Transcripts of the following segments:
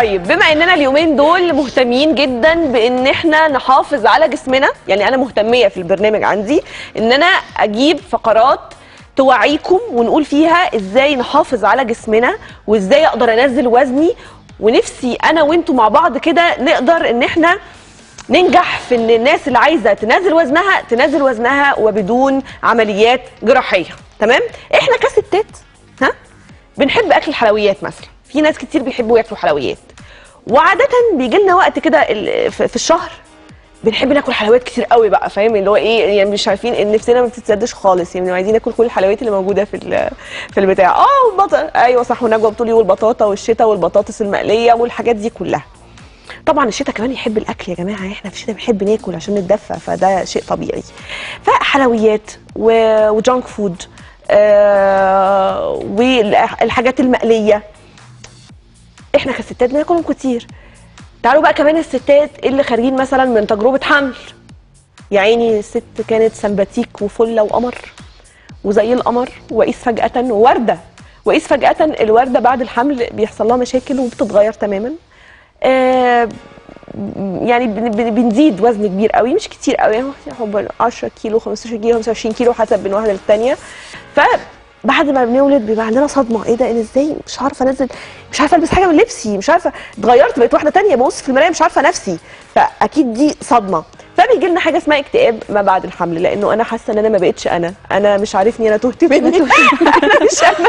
طيب بما اننا اليومين دول مهتمين جدا بان احنا نحافظ على جسمنا يعني انا مهتميه في البرنامج عندي ان انا اجيب فقرات توعيكم ونقول فيها ازاي نحافظ على جسمنا وازاي اقدر انزل وزني ونفسي انا وانتوا مع بعض كده نقدر ان احنا ننجح في ان الناس اللي عايزه تنزل وزنها تنزل وزنها وبدون عمليات جراحيه تمام احنا كستات ها بنحب اكل الحلويات مثلا في ناس كتير بيحبوا ياكلوا حلويات وعاده بيجي لنا وقت كده ال- في في الشهر بنحب ناكل حلويات كتير قوي بقى فاهم اللي هو ايه يعني مش عارفين ان نفسنا ما بتتسدش خالص يعني عايزين ناكل كل الحلويات اللي موجوده في ال- في البتاع اه والبطاطا ايوه صح ونجوى بتقول لي والبطاطا والشتا والبطاطس المقليه والحاجات دي كلها طبعا الشتاء كمان يحب الاكل يا جماعه احنا في الشتاء بنحب ناكل عشان نتدفى فده شيء طبيعي فحلويات و- وجانك فود آه والحاجات المقليه احنا كستات بناكلهم كتير تعالوا بقى كمان الستات اللي خارجين مثلا من تجربه حمل يا عيني الست كانت سمباتيك وفله وقمر وزي القمر وقيس فجاه وورده وقيس فجاه الورده بعد الحمل بيحصل لها مشاكل وبتتغير تماما آه، يعني بن- بن- بنزيد وزن كبير قوي مش كتير قوي يعني حب 10 كيلو 15 كيلو 25 كيلو حسب من واحده للتانيه فبعد ما بنولد بيبقى عندنا صدمه ايه ده انا ازاي مش عارفه انزل مش عارفه البس حاجه من لبسي مش عارفه اتغيرت بقيت واحده تانية ببص في المرايه مش عارفه نفسي فاكيد دي صدمه فبيجي لنا حاجه اسمها اكتئاب ما بعد الحمل لانه انا حاسه ان انا ما بقتش انا انا مش عارفني انا تهت مني انا مش انا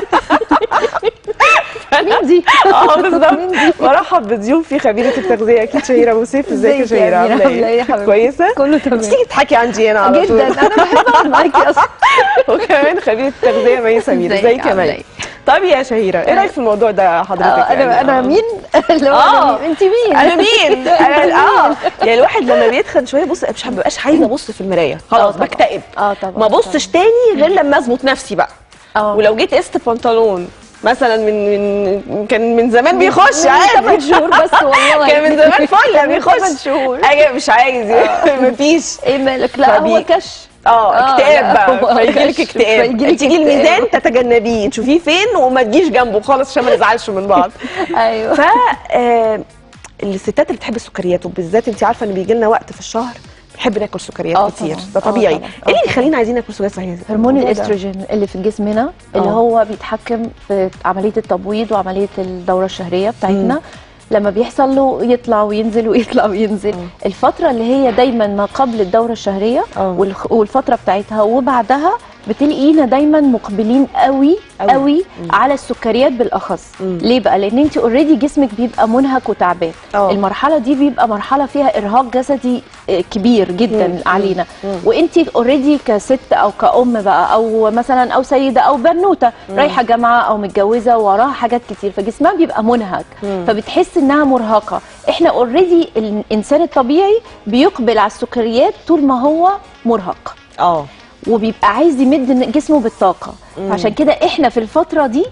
مين دي؟ اه بالظبط برحب بضيوفي خبيره التغذيه اكيد شهيره ابو سيف ازيك يا ازيك يا شهيره أميرة؟ عامله عاملة إيه يا ايه حبيبتي؟ كويسه كله تمام. تيجي تضحكي عندي هنا على طول جدا انا بحب اقعد معاكي اصلا وكمان خبيره التغذيه مي سمير ازيك؟ ازيك يا عاملة مي ايه؟ طب يا شهيره ايه رايك في الموضوع ده حضرتك آه، يعني؟ انا انا آه. مين؟ اللي هو اه أنا مين؟ انت مين؟ انا مين انا اه يعني الواحد لما بيتخن شويه بص مش ببقاش عايزه ابص في المرايه خلاص طبعا. بكتئب اه طبعا ما ابصش تاني غير لما اظبط نفسي بقى اه ولو جيت قست بنطلون مثلا من من كان من زمان بيخش عادي 8 شهور بس والله كان من زمان فل كان من بيخش 8 شهور اجي مش عايز مفيش ايه مالك لا فبي- هو كش اه آه، اكتئاب لا، هو بقى فيجيلك كش، اكتئاب فيجيلك تيجي اكتئاب. الميزان تتجنبيه تشوفيه فين وما تجيش جنبه خالص عشان ما نزعلش من بعض ايوه ف آه، الستات اللي بتحب السكريات وبالذات انت عارفه ان بيجي لنا وقت في الشهر بنحب ناكل سكريات آه كتير طبعاً. ده آه طبيعي طبعاً. آه ايه اللي طبعاً. يخلينا عايزين ناكل سكريات صحيح هرمون الموضوع ده. الاستروجين اللي في جسمنا اللي آه. هو بيتحكم في عمليه التبويض وعمليه الدوره الشهريه بتاعتنا لما بيحصل له يطلع وينزل ويطلع وينزل الفتره اللي هي دايما ما قبل الدوره الشهريه آه. والخ- والفتره بتاعتها وبعدها بتلاقينا دايما مقبلين قوي أوي. قوي, قوي على السكريات بالاخص مم. ليه بقى لان انت اوريدي جسمك بيبقى منهك وتعبان آه. المرحله دي بيبقى مرحله فيها ارهاق جسدي آه، كبير جدا مم. علينا مم. وانت اوريدي كست او كأم بقى او مثلا او سيده او بنوته رايحه جامعه او متجوزه وراها حاجات كتير فجسمها بيبقى منهك مم. فبتحس انها مرهقه احنا اوريدي الانسان الطبيعي بيقبل على السكريات طول ما هو مرهق اه وبيبقى عايز يمد جسمه بالطاقه عشان كده احنا في الفتره دي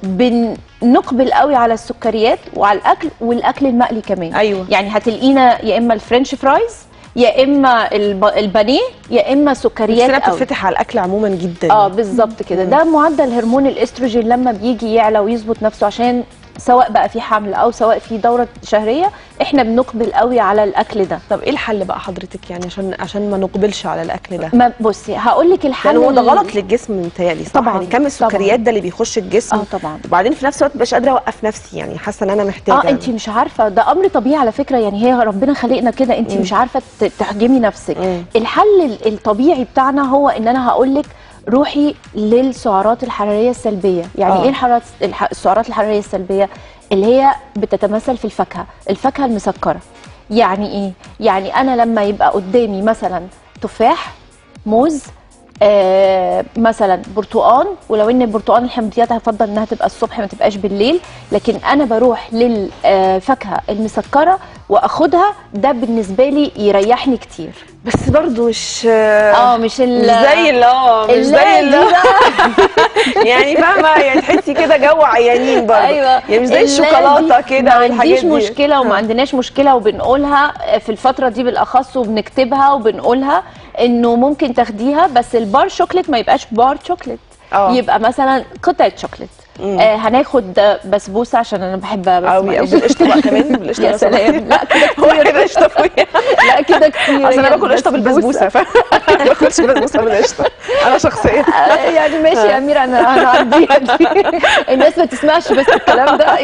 بنقبل قوي على السكريات وعلى الاكل والاكل المقلي كمان أيوة. يعني هتلاقينا يا اما الفرنش فرايز يا اما الب- البانيه يا اما نفسنا سكريات قوي بتتفتح على الاكل عموما جدا اه بالظبط كده ده معدل هرمون الاستروجين لما بيجي يعلى ويظبط نفسه عشان سواء بقى في حمل او سواء في دوره شهريه احنا بنقبل قوي على الاكل ده طب ايه الحل بقى حضرتك يعني عشان عشان ما نقبلش على الاكل ده ما بصي هقول لك الحل لان هو ده ال- غلط للجسم متهيألي صح طبعاً، يعني كم السكريات ده اللي بيخش الجسم اه طبعا وبعدين في نفس الوقت مبقاش قادره اوقف نفسي يعني حاسه ان انا محتاجه اه انت مش عارفه ده امر طبيعي على فكره يعني هي ربنا خلقنا كده انت مش عارفه ت- تحجمي نفسك مم. الحل ال- الطبيعي بتاعنا هو ان انا هقول لك روحي للسعرات الحراريه السلبيه يعني آه. ايه الحرارات الح- السعرات الحراريه السلبيه اللي هي بتتمثل في الفاكهه الفاكهه المسكره يعني ايه يعني انا لما يبقى قدامي مثلا تفاح موز آه مثلا برتقان ولو ان البرتقان الحمضيات هفضل انها تبقى الصبح ما تبقاش بالليل لكن انا بروح للفاكهه المسكره واخدها ده بالنسبه لي يريحني كتير بس برضو مش اه مش ال مش زي اللي اه مش زي اللي اللي يعني فاهمه يعني تحسي كده جو عيانين برضه ايوه يعني مش زي اللي الشوكولاته دي كده ما والحاجات عنديش دي مشكله وما عندناش مشكله وبنقولها في الفتره دي بالاخص وبنكتبها وبنقولها انه ممكن تاخديها بس البار شوكليت ما يبقاش بار شوكليت آه. يبقى مثلا قطعه شوكليت آه هناخد آه، بسبوسه عشان انا بحب بس قوي معلش. بالقشطه بقى كمان بالقشطه يا لو سلام سمحتي. لا كده هو كتير كده قشطه فوقيها. لا كده كتير اصل انا يعني باكل قشطه بسبوسة. بالبسبوسه ف ما باكلش بسبوسه بالقشطه انا شخصيا آه، يعني ماشي يا اميره انا انا عندي الناس ما تسمعش بس الكلام ده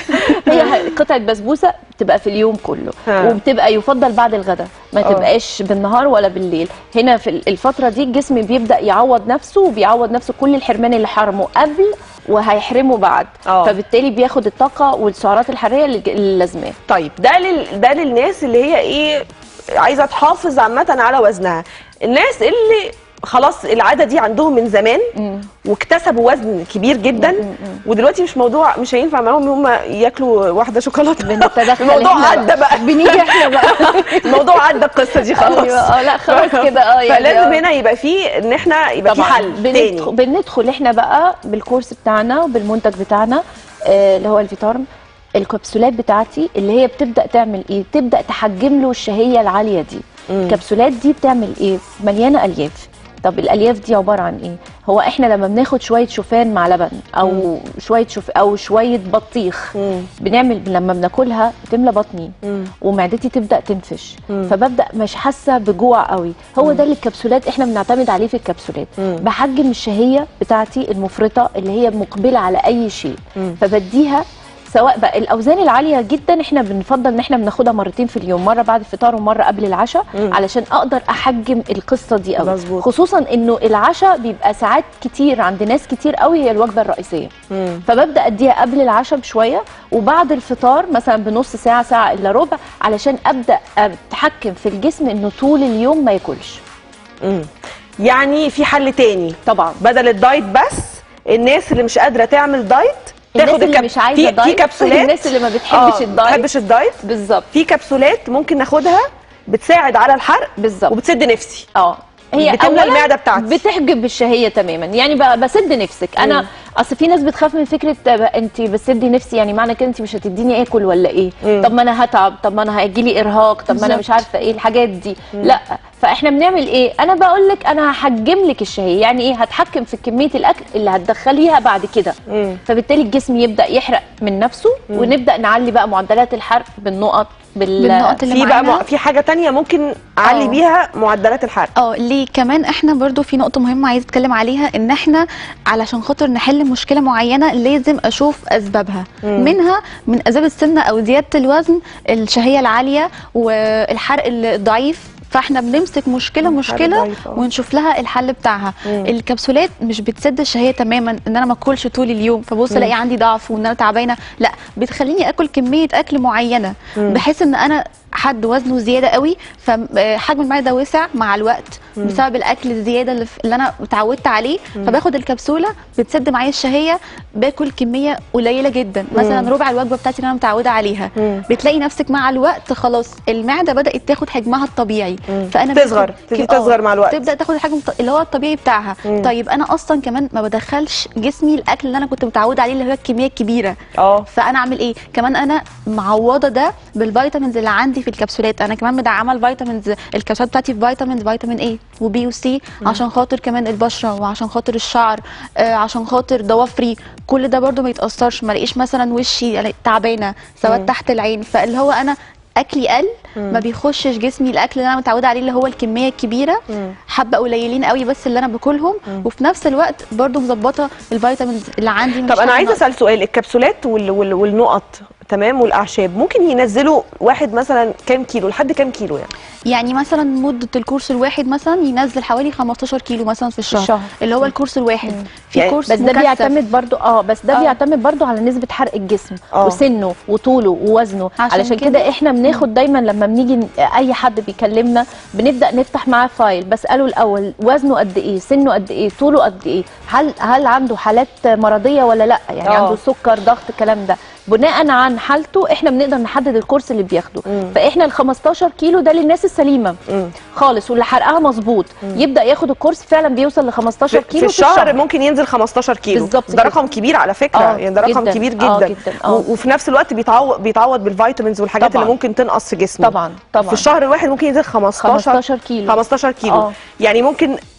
هي قطعه بسبوسه بتبقى في اليوم كله ها. وبتبقى يفضل بعد الغداء ما آه. تبقاش بالنهار ولا بالليل هنا في الفتره دي الجسم بيبدا يعوض نفسه وبيعوض نفسه كل الحرمان اللي حرمه قبل وهيحرمه بعد آه. فبالتالي بياخد الطاقه والسعرات الحراريه اللي اللي لازماه طيب ده لل... ده للناس اللي هي ايه عايزه تحافظ عامه على وزنها الناس اللي خلاص العاده دي عندهم من زمان واكتسبوا وزن كبير جدا ودلوقتي مش موضوع مش هينفع معاهم ان هم ياكلوا واحده شوكولاته بنتدخل الموضوع إحنا عدى بقى بنيجي احنا بقى الموضوع عدى القصه دي خلاص ايوه اه لا خلاص كده اه يعني فلازم آه. هنا يبقى فيه ان احنا يبقى في طبعا حل بندخل, تاني بندخل احنا بقى بالكورس بتاعنا وبالمنتج بتاعنا آه اللي هو الفيتارم الكبسولات بتاعتي اللي هي بتبدا تعمل ايه تبدا تحجم له الشهيه العاليه دي الكبسولات دي بتعمل ايه مليانه الياف طب الالياف دي عباره عن ايه هو احنا لما بناخد شويه شوفان مع لبن او شويه شوف او شويه بطيخ مم. بنعمل لما بناكلها تملى بطني مم. ومعدتي تبدا تنفش فببدا مش حاسه بجوع قوي هو ده اللي الكبسولات احنا بنعتمد عليه في الكبسولات بحجم الشهيه بتاعتي المفرطه اللي هي مقبله على اي شيء فبديها سواء بقى الاوزان العاليه جدا احنا بنفضل ان احنا بناخدها مرتين في اليوم مره بعد الفطار ومره قبل العشاء علشان اقدر احجم القصه دي قوي مظبوط. خصوصا انه العشاء بيبقى ساعات كتير عند ناس كتير قوي هي الوجبه الرئيسيه مم. فببدا اديها قبل العشاء بشويه وبعد الفطار مثلا بنص ساعه ساعه الا ربع علشان ابدا اتحكم في الجسم انه طول اليوم ما ياكلش مم. يعني في حل تاني طبعا بدل الدايت بس الناس اللي مش قادره تعمل دايت الناس اللي الكب- مش عايزه في, في دايت كبسولات الناس اللي ما بتحبش آه، الدايت بتحبش الدايت بالظبط في كبسولات ممكن ناخدها بتساعد على الحرق بالظبط وبتسد نفسي اه هي بتملى أولاً المعدة بتاعتي. بتحجب الشهيه تماما يعني ب- بسد نفسك انا مم. اصل في ناس بتخاف من فكره انت بتسدي نفسي يعني معنى كده انت مش هتديني اكل ولا ايه مم. طب ما انا هتعب طب ما انا هيجي لي ارهاق طب ما انا مش بالظبط. عارفه ايه الحاجات دي لا فاحنا بنعمل ايه انا بقول لك انا هحجم لك الشهيه يعني ايه هتحكم في كميه الاكل اللي هتدخليها بعد كده مم. فبالتالي الجسم يبدا يحرق من نفسه ونبدا نعلي بقى معدلات الحرق بالنقط بال بالنقط اللي في بقى معانا م... في حاجه تانية ممكن اعلي آه. بيها معدلات الحرق اه ليه كمان احنا برضو في نقطة مهمة عايزة اتكلم عليها ان احنا علشان خاطر نحل مشكلة معينة لازم اشوف اسبابها مم. منها من اسباب السمنة او زيادة الوزن الشهية العالية والحرق الضعيف فاحنا بنمسك مشكله مم، مشكله حرق ضعيف، آه. ونشوف لها الحل بتاعها مم. الكبسولات مش بتسد الشهيه تماما ان انا ما اكلش طول اليوم فبص الاقي عندي ضعف وان انا تعبانه لا بتخليني اكل كميه اكل معينه بحيث ان انا حد وزنه زياده قوي فحجم المعده وسع مع الوقت بسبب الاكل الزياده اللي, في- اللي انا اتعودت عليه فباخد الكبسوله بتسد معايا الشهيه باكل كميه قليله جدا مثلا ربع الوجبه بتاعتي اللي انا متعوده عليها مم. بتلاقي نفسك مع الوقت خلاص المعده بدات تاخد حجمها الطبيعي فانا تصغر، باخد تبتدي ك- آه، تصغر مع الوقت. تبدا تاخد الحجم الط- اللي هو الطبيعي بتاعها مم. طيب انا اصلا كمان ما بدخلش جسمي الاكل اللي انا كنت متعوده عليه اللي هو الكميه الكبيره اه فانا اعمل ايه كمان انا معوضه ده بالفيتامينز اللي عندي في الكبسولات انا كمان مدعمه الفيتامينز الكبسولات بتاعتي فيتامينز فيتامين اي وبي وسي عشان خاطر كمان البشره وعشان خاطر الشعر آه عشان خاطر ضوافري كل ده برضو ما يتاثرش ما الاقيش مثلا وشي يعني تعبانه سواء تحت العين فاللي هو انا اكلي قل ما بيخشش جسمي الاكل اللي انا متعوده عليه اللي هو الكميه الكبيره حبه قليلين قوي بس اللي انا باكلهم وفي نفس الوقت برضو مظبطه الفيتامينز اللي عندي مش طب انا حاجة عايزه ناقصة. اسال سؤال الكبسولات وال... وال... والنقط تمام والاعشاب ممكن ينزلوا واحد مثلا كام كيلو لحد كام كيلو يعني يعني مثلا مده الكورس الواحد مثلا ينزل حوالي 15 كيلو مثلا في الشهر, الشهر. اللي هو الكورس الواحد في يعني كورس بس ده مكثف. بيعتمد برضو اه بس ده آه. بيعتمد برضو على نسبه حرق الجسم آه. وسنه وطوله ووزنه عشان علشان كده- كده احنا بناخد دايما لما بنيجي ن- اي حد بيكلمنا بنبدا نفتح معاه فايل بساله الاول وزنه قد ايه سنه قد ايه طوله قد ايه هل هل عنده حالات مرضيه ولا لا يعني آه. عنده سكر ضغط الكلام ده بناء عن حالته احنا بنقدر نحدد الكورس اللي بياخده فاحنا ال 15 كيلو ده للناس السليمه مم. خالص واللي حرقها مظبوط يبدا ياخد الكورس فعلا بيوصل ل 15 في, كيلو في الشهر ممكن ينزل 15 كيلو بالظبط ده كده. رقم كبير على فكره آه، يعني ده رقم جداً. كبير جدا, آه، جداً. آه. و- وفي نفس الوقت بيتعوض بيتعوض بالفيتامينز والحاجات طبعاً. اللي ممكن تنقص في جسمه طبعا طبعا في الشهر الواحد ممكن ينزل 15 15 كيلو 15 كيلو آه. يعني ممكن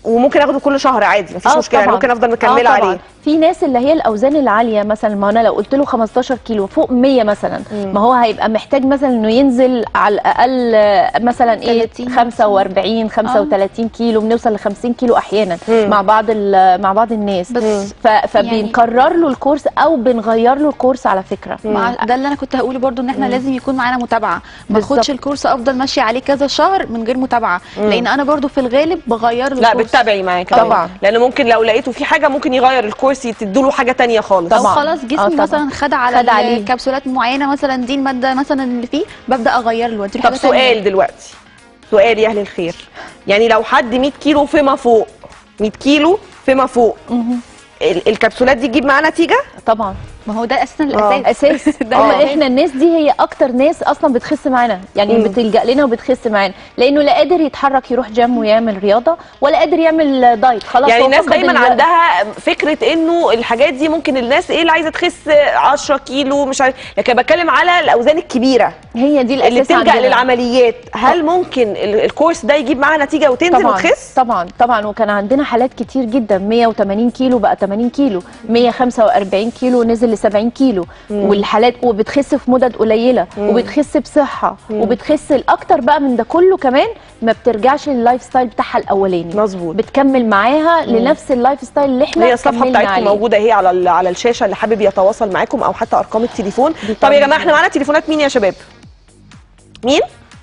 وممكن اخده كل شهر عادي مفيش آه مشكله يعني طبعاً. ممكن افضل مكمله آه طبعاً. عليه في ناس اللي هي الاوزان العاليه مثلا ما انا لو قلت له 15 كيلو فوق 100 مثلا ما هو هيبقى محتاج مثلا انه ينزل على الاقل آه، مثلا ايه 30 45 35 كيلو بنوصل ل 50 كيلو احيانا مع بعض ال- مع بعض الناس بس ف- فبنكرر له الكورس او بنغير له الكورس على فكره مع ده اللي انا كنت هقوله برضو ان احنا لازم يكون معانا متابعه ما بالظبط. اخدش الكورس افضل ماشيه عليه كذا شهر من غير متابعه لان انا برضو في الغالب بغير له لا الكورس. بتتابعي معاه كمان طبعاً. لان ممكن لو لقيته في حاجه ممكن يغير الكورس تدوا له حاجه تانية خالص او طبعاً. خلاص آه جسمي طبعاً. مثلا خد على خد عليه. الكبسولات معينه مثلا دي الماده مثلا اللي فيه ببدا اغير له اديله طب حاجه تانية. سؤال دلوقتي سؤال يا اهل الخير يعني لو حد 100 كيلو فيما فوق 100 كيلو فيما فوق ال- الكبسولات دي تجيب معاه نتيجه طبعا ما هو ده اساسا الاساس اساس ده هم الأساس. احنا الناس دي هي اكتر ناس اصلا بتخس معانا يعني مم. بتلجا لنا وبتخس معانا لانه لا قادر يتحرك يروح جيم ويعمل رياضه ولا قادر يعمل دايت خلاص يعني هو الناس فقد دايما ال- عندها فكره انه الحاجات دي ممكن الناس ايه اللي عايزه تخس 10 كيلو مش عارف لكن بتكلم على الاوزان الكبيره هي دي الاساس اللي بتلجا عندنا. للعمليات هل ممكن ال- الكورس ده يجيب معاها نتيجه وتنزل طبعا وتخس طبعا طبعا وكان عندنا حالات كتير جدا 180 كيلو بقى 80 كيلو 145 كيلو نزل ل 70 كيلو والحالات وبتخس في مدد قليله وبتخس بصحه وبتخس الاكتر بقى من ده كله كمان ما بترجعش لللايف ستايل بتاعها الاولاني مظبوط. بتكمل معاها لنفس اللايف ستايل اللي احنا هي الصفحه كملنا بتاعتكم عليه. موجوده اهي على ال- على الشاشه اللي حابب يتواصل معاكم او حتى ارقام التليفون دي طب يا طبعاً. جماعه احنا معانا تليفونات مين يا شباب مين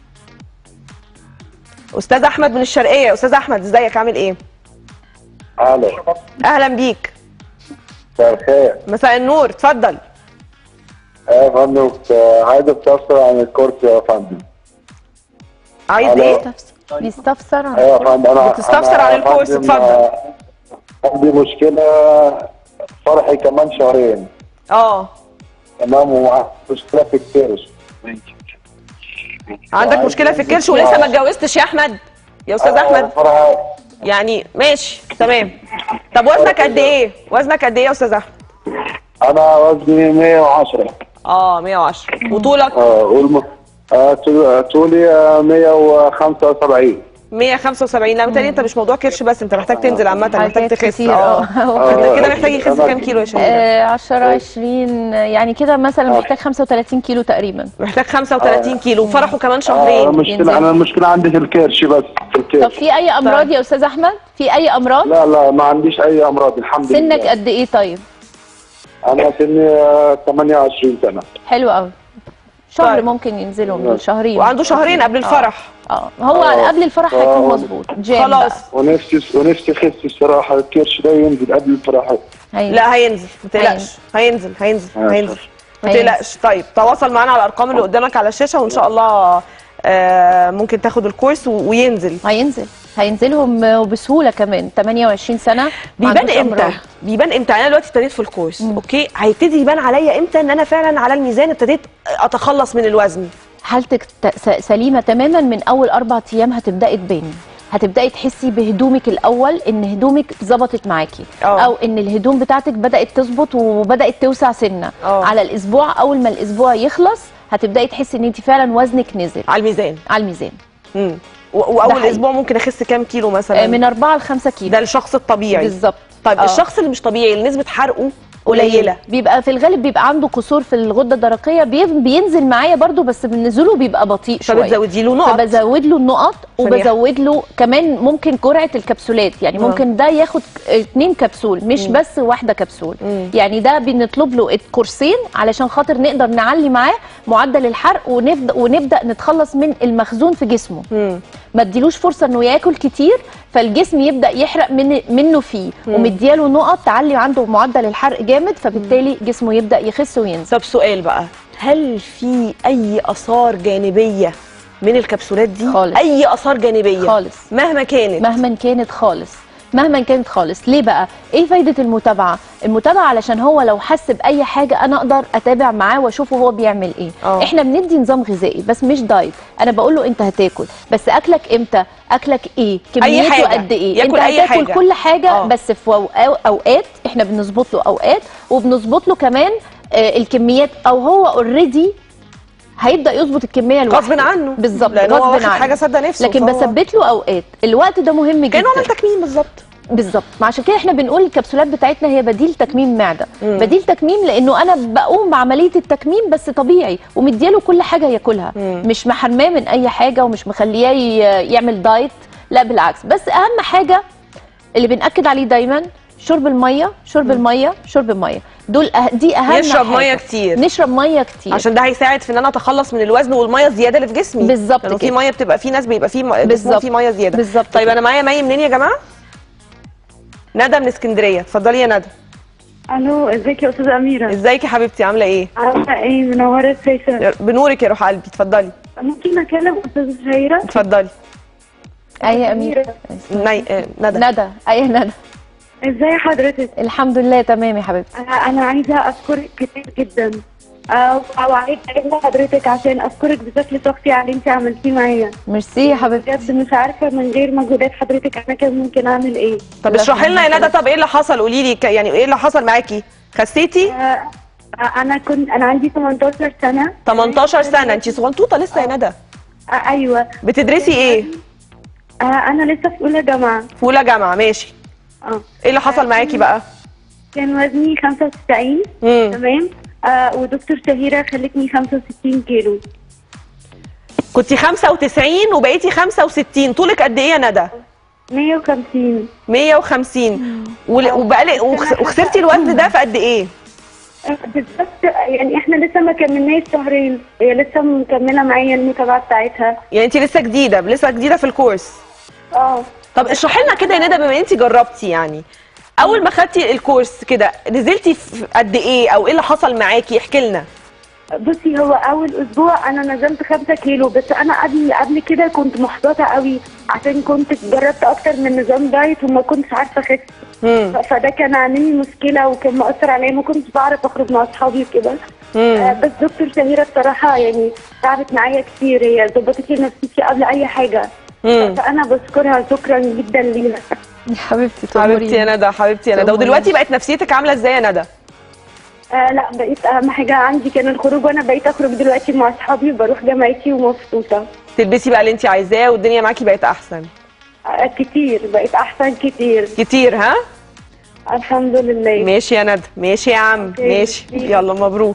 استاذ احمد من الشرقيه استاذ احمد ازيك عامل ايه الو اهلا بيك مساء الخير مساء النور اتفضل يا فندم آه، عايز استفسر عن الكورس يا فندم عايز ألو. ايه بيستفسر عن ايوه يا فندم انا بتستفسر أنا عن يا الكورس، فندم، اتفضل. آه، عندي مشكله فرحي كمان شهرين اه تمام ومع مشكله في الكرش عندك مشكله في الكرش ولسه ما اتجوزتش يا احمد يا استاذ آه، احمد فرحي يعني ماشي تمام طب وزنك قد ايه وزنك قد ايه يا استاذ احمد انا وزني 110 اه 110 وطولك اه والم... آه، طول- طولي آه، 175 175 لا متهيألي انت مش موضوع كرش بس انت محتاج تنزل عامه محتاج حاجات تخس كتير، اه اه. انت كده محتاج يخس أنا- كام كيلو يا شباب آه، 10 20 يعني كده مثلا محتاج 35 كيلو تقريبا محتاج 35 كيلو فرحه كمان آه، شهرين المشكله انا المشكله عندي في الكرش بس في طب الكرش في اي امراض يا استاذ احمد في اي امراض لا لا ما عنديش اي امراض الحمد سنك لله قد ايه طيب انا سني آه، 28 سنه حلو قوي شهر طيب. ممكن ينزلوا من شهرين وعنده شهرين قبل الفرح اه هو آه. قبل الفرح هيكون آه. مظبوط جيم خلاص بقى. ونفسي ونفسي اخس الصراحه الكرش ده ينزل قبل الفرح هي. لا هينزل ما تقلقش هينزل هينزل آه، هينزل ما هينزل. تقلقش طيب تواصل معانا على الارقام اللي قدامك على الشاشه وان شاء الله آه، ممكن تاخد الكورس و- وينزل هينزل هينزلهم وبسهوله كمان 28 سنه ما بيبان عندوش امتى أمراض. بيبان امتى يعني انا دلوقتي ابتديت في الكورس اوكي هيبتدي يبان عليا امتى ان انا فعلا على الميزان ابتديت اتخلص من الوزن حالتك ت- س- سليمه تماما من اول اربع ايام هتبداي تباني هتبداي تحسي بهدومك الاول ان هدومك ظبطت معاكي اه. او ان الهدوم بتاعتك بدات تظبط وبدات توسع سنه اه. على الاسبوع اول ما الاسبوع يخلص هتبداي تحسي ان انت فعلا وزنك نزل على الميزان على الميزان امم و- واول حقيقي. اسبوع ممكن اخس كام كيلو مثلا آه، من 4 ل 5 كيلو ده الشخص الطبيعي بالظبط طيب آه. الشخص اللي مش طبيعي اللي نسبه حرقه قليله بيبقى في الغالب بيبقى عنده قصور في الغده الدرقيه بي- بينزل معايا برضو بس بنزوله بيبقى بطيء شويه فبتزودي له نقط فبزود له النقط ثانية. وبزود له كمان ممكن جرعه الكبسولات يعني آه. ممكن ده ياخد اتنين كبسول مش بس واحده كبسول مم. يعني ده بنطلب له كورسين علشان خاطر نقدر نعلي معاه معدل الحرق ونبدا ونبدا نتخلص من المخزون في جسمه مم. ما اديلوش فرصه انه ياكل كتير فالجسم يبدا يحرق من منه فيه ومدياله نقط تعلي عنده معدل الحرق جامد فبالتالي جسمه يبدا يخس وينزل طب سؤال بقى هل في اي اثار جانبيه من الكبسولات دي خالص. اي اثار جانبيه خالص. مهما كانت مهما كانت خالص مهما كانت خالص ليه بقى ايه فايده المتابعه المتابعه علشان هو لو حس باي حاجه انا اقدر اتابع معاه واشوفه هو بيعمل ايه آه. احنا بندي نظام غذائي بس مش دايت انا بقول له انت هتاكل بس اكلك امتى اكلك ايه كميته حاجة. قد ايه ياكل انت أي هتاكل حاجة. كل حاجه آه. بس في أو- اوقات احنا بنظبط له اوقات وبنظبط له كمان آه، الكميات او هو اوريدي هيبدا يظبط الكميه لوحده غصب عنه بالظبط لان هو غصب واخد عنه حاجه سادة نفسه لكن فهو- بثبت له اوقات الوقت ده مهم جدا كانه عمل تكميم بالظبط بالظبط ما عشان كده احنا بنقول الكبسولات بتاعتنا هي بديل تكميم معده مم. بديل تكميم لانه انا بقوم بعمليه التكميم بس طبيعي ومدياله كل حاجه ياكلها مم. مش محرماه من اي حاجه ومش مخلياه ي- يعمل دايت لا بالعكس بس اهم حاجه اللي بنأكد عليه دايما شرب الميه شرب الميه شرب الميه دول أه دي اهم يشرب حاجة. ميه كتير نشرب ميه كتير عشان ده هيساعد في ان انا اتخلص من الوزن والميه الزياده اللي في جسمي بالظبط لانه في كده. ميه بتبقى في ناس بيبقى في م- جسمهم بالظبط. في ميه زياده بالظبط طيب كده. انا معايا مي منين يا جماعه ندى من اسكندريه اتفضلي يا ندى الو ازيك يا استاذه اميره ازيك يا حبيبتي عامله ايه عامله ايه منوره الشاشه بنورك يا روح قلبي اتفضلي ممكن اكلم استاذه شهيره اتفضلي اي يا اميره ني... آه، ندى ندى اي ندى ازاي حضرتك الحمد لله تمام يا حبيبتي انا انا عايزه اشكرك كتير جدا آه، وعايزه اقول لحضرتك عشان اشكرك بشكل شخصي على اللي انت عملتيه معايا ميرسي يا حبيبتي بجد مش عارفه من غير مجهودات حضرتك انا كان ممكن اعمل ايه طب لا، اشرحي لنا يا الحمد ندى طب ايه اللي حصل قولي لي ك- يعني ايه اللي حصل معاكي خسيتي آه، آه، انا كنت انا عندي 18 سنه 18 سنه انت صغنطوطه لسه يا ندى آه، ايوه بتدرسي ايه آه، انا لسه في اولى جامعه في اولى جامعه ماشي اه ايه اللي حصل معاكي بقى كان وزني 95 امم تمام آه ودكتور شهيره خلتني 65 كيلو كنتي 95 وبقيتي 65 طولك قد ايه يا ندى 150 150 ول- وبقالي وخ- وخسرتي الوزن ده في قد ايه بالظبط يعني احنا لسه ما كملناش شهرين هي لسه مكمله معايا المتابعه بتاعتها يعني انت لسه جديده لسه جديده في الكورس اه طب اشرحي لنا كده يا ندى بما انت جربتي يعني اول ما خدتي الكورس كده نزلتي في قد ايه او ايه اللي حصل معاكي احكي لنا بصي هو اول اسبوع انا نزلت 5 كيلو بس انا قبل قبل كده كنت محبطه قوي عشان كنت جربت اكتر من نظام دايت وما كنتش عارفه اخس امم ف- فده كان عامل لي مشكله وكان مؤثر عليا ما كنتش بعرف اخرج مع اصحابي وكده آه، امم بس دكتور شهيره الصراحه يعني تعبت معايا كتير هي ظبطت لي نفسيتي قبل اي حاجه امم فانا بشكرها شكرا جدا ليها يا حبيبتي حبيبتي يا ندى حبيبتي يا ندى تأمريني. ودلوقتي بقت نفسيتك عامله ازاي يا ندى آه لا بقيت اهم حاجه عندي كان الخروج وانا بقيت اخرج دلوقتي مع اصحابي بروح جامعتي ومبسوطه تلبسي بقى اللي انت عايزاه والدنيا معاكي بقت احسن آه كتير بقيت احسن كتير كتير ها الحمد لله ماشي يا ندى ماشي يا عم اوكي. ماشي يلا مبروك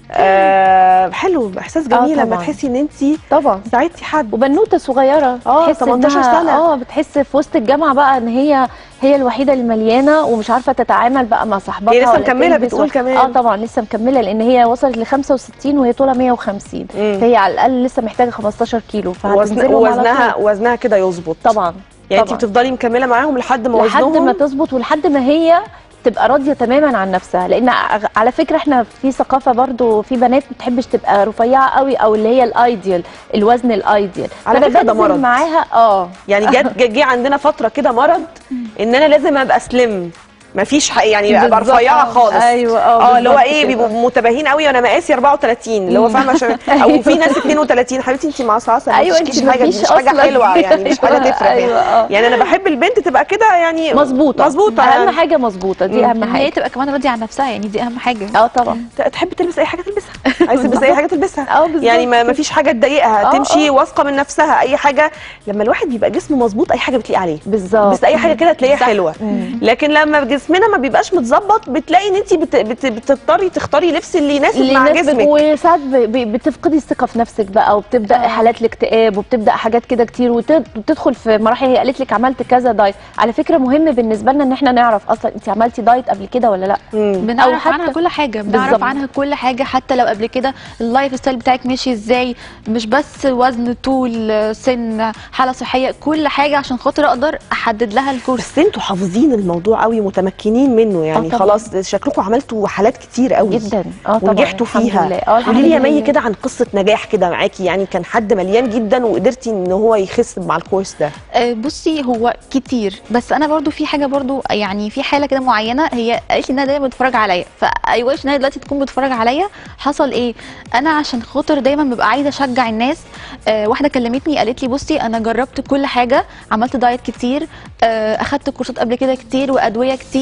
آه حلو احساس جميل لما طبعاً. تحسي ان انت طبعا ساعدتي حد وبنوته صغيره آه، تحس 18 إنها- سنة. اه بتحس في وسط الجامعه بقى ان هي هي الوحيده اللي مليانه ومش عارفه تتعامل بقى مع صاحباتها هي لسه ولا مكملة تلبس بتقول ولا- كمان. اه طبعا لسه مكمله لان هي وصلت ل 65 وهي طولها 150 مم. فهي على الاقل لسه محتاجه 15 كيلو وزن فهتنزلهم على وزنها طول. وزنها كده يظبط طبعا يعني انت طبعاً. بتفضلي مكمله معاهم لحد ما لحد وزنهم ما تظبط ولحد ما هي تبقى راضيه تماما عن نفسها لان ع- على فكره احنا في ثقافه برضو في بنات ما بتحبش تبقى رفيعه قوي او اللي هي الايديال الوزن الايديال على فأنا فكرة ده بنزل مرض. معاها اه يعني جت جه- جه عندنا فتره كده مرض ان انا لازم ابقى سليم مفيش حق يعني ابقى بالظبط. رفيعه خالص أيوة، آه، اه اللي هو بالظبط ايه كده. بيبقوا متباهين قوي وانا مقاسي 34 اللي هو فاهمه عشان او في ناس 32 حبيبتي انت معصعصه ما أيوة، تشكيش أنت حاجه دي مفيش مش حاجه أصلاً. حلوه يعني مش حاجه أيوة، تفرق أيوة، يعني. آه. يعني انا بحب البنت تبقى كده يعني مظبوطه مظبوطه اهم يعني. حاجه مظبوطه دي اهم ان هي حاجه تبقى كمان راضيه عن نفسها يعني دي اهم حاجه اه طبعا تحب تلبس اي حاجه تلبسها عايز تلبس اي حاجه تلبسها اه بالظبط يعني ما ما فيش حاجه تضايقها آه، تمشي آه. واثقه من نفسها اي حاجه لما الواحد بيبقى جسمه مظبوط اي حاجه بتليق عليه بالظبط بس اي حاجه كده تلاقيها صح. حلوه مم. لكن لما جسمنا ما بيبقاش متظبط بتلاقي ان انت بت... بت... بتضطري تختاري لبس اللي يناسب اللي مع الناس بت- جسمك وساعات ب- ب- بتفقدي الثقه في نفسك بقى وبتبدا آه. حالات الاكتئاب وبتبدا حاجات كده كتير وت- وتدخل في مراحل هي قالت لك عملت كذا دايت على فكره مهم بالنسبه لنا ان احنا نعرف اصلا انت عملتي دايت قبل كده ولا لا مم. بنعرف حتى- عنها كل حاجه بنعرف بالظبط. عنها كل حاجه حتى لو قبل كده اللايف ستايل بتاعك ماشي ازاي مش بس وزن طول سن حاله صحيه كل حاجه عشان خاطر اقدر احدد لها الكورس بس انتوا حافظين الموضوع قوي متمكنين منه يعني طبعاً. خلاص شكلكم عملتوا حالات كتير قوي جدا اه طبعا ونجحتوا الحمد فيها لله. اه الحمد قولي لي يا لله. مي كده عن قصه نجاح كده معاكي يعني كان حد مليان جدا وقدرتي ان هو يخس مع الكورس ده آه، بصي هو كتير بس انا برضو في حاجه برضو يعني في حاله كده معينه هي قالت لي انها دايما بتتفرج عليا فايوه انها دلوقتي تكون بتتفرج عليا حصل ايه انا عشان خاطر دايما ببقى عايزه اشجع الناس آه، واحده كلمتني قالت لي بصي انا جربت كل حاجه عملت دايت كتير آه، اخدت كورسات قبل كده كتير وادويه كتير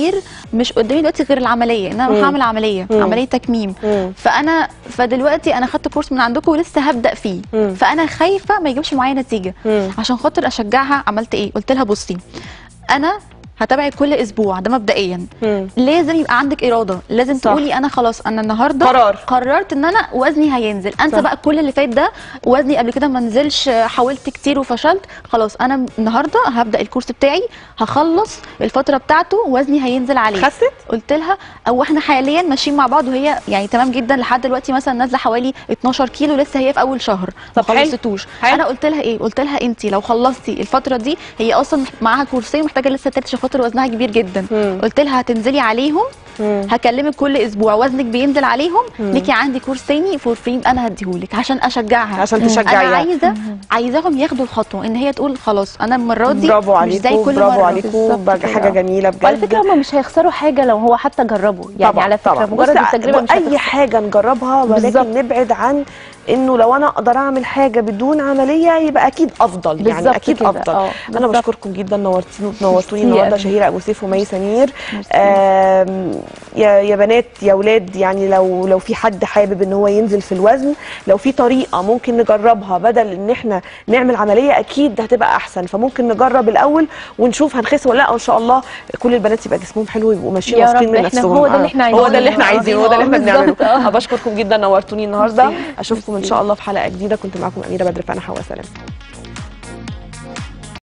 كتير مش قدامي دلوقتي غير العمليه ان مم. انا هعمل عمليه مم. عمليه تكميم مم. فانا فدلوقتي انا خدت كورس من عندكم ولسه هبدا فيه مم. فانا خايفه ما يجيبش معايا نتيجه مم. عشان خاطر اشجعها عملت ايه قلت لها بصي انا هتابعك كل اسبوع ده مبدئيا مم. لازم يبقى عندك اراده لازم صح. تقولي انا خلاص انا النهارده قرار. قررت ان انا وزني هينزل انسى صح. بقى كل اللي فات ده وزني قبل كده ما نزلش حاولت كتير وفشلت خلاص انا النهارده هبدا الكورس بتاعي هخلص الفتره بتاعته وزني هينزل عليه خست قلت لها او احنا حاليا ماشيين مع بعض وهي يعني تمام جدا لحد دلوقتي مثلا نازله حوالي 12 كيلو لسه هي في اول شهر ما طب حلو. خلصتوش حلو. انا قلت لها ايه قلت لها انت لو خلصتي الفتره دي هي اصلا معاها كورسين محتاجه لسه تلت عشان خاطر وزنها كبير جدا مم. قلت لها هتنزلي عليهم مم. هكلمك كل اسبوع وزنك بينزل عليهم ليكي عندي كورس تاني فور فري انا هديهولك عشان اشجعها عشان انا تشجعيها. عايزه عايزاهم ياخدوا الخطوه ان هي تقول خلاص انا المره دي برافو مش زي عليكم كل برافو مره عليكم بالظبط بقى كده. حاجه جميله بجد وعلى فكره هم مش هيخسروا حاجه لو هو حتى جربوا يعني طبعا على فكره طبعا. مجرد بص، التجربه مش اي هتخسر. حاجه نجربها ولكن بالظبط. نبعد عن انه لو انا اقدر اعمل حاجه بدون عمليه يبقى اكيد افضل يعني بالظبط اكيد كده. افضل اه، انا بالظبط. بشكركم جدا نورتيني نورتوني ميرسي النهارده أوي. شهيره ابو سيف ومي سمير ميرسي. آم، يا يا بنات يا اولاد يعني لو لو في حد حابب ان هو ينزل في الوزن لو في طريقه ممكن نجربها بدل ان احنا نعمل عمليه اكيد هتبقى احسن فممكن نجرب الاول ونشوف هنخس ولا لا وان شاء الله كل البنات يبقى جسمهم حلو ويبقوا ماشيين يا واثقين رب، من احنا نفسهم هو ده اللي آه. احنا هو ده اللي احنا عايزينه. عايزينه هو ده اللي احنا بالظبط. بنعمله اه. بشكركم جدا نورتوني النهارده ميرسي. اشوفكم ان شاء الله في حلقه جديده كنت معاكم اميره بدر فانا حوا سلام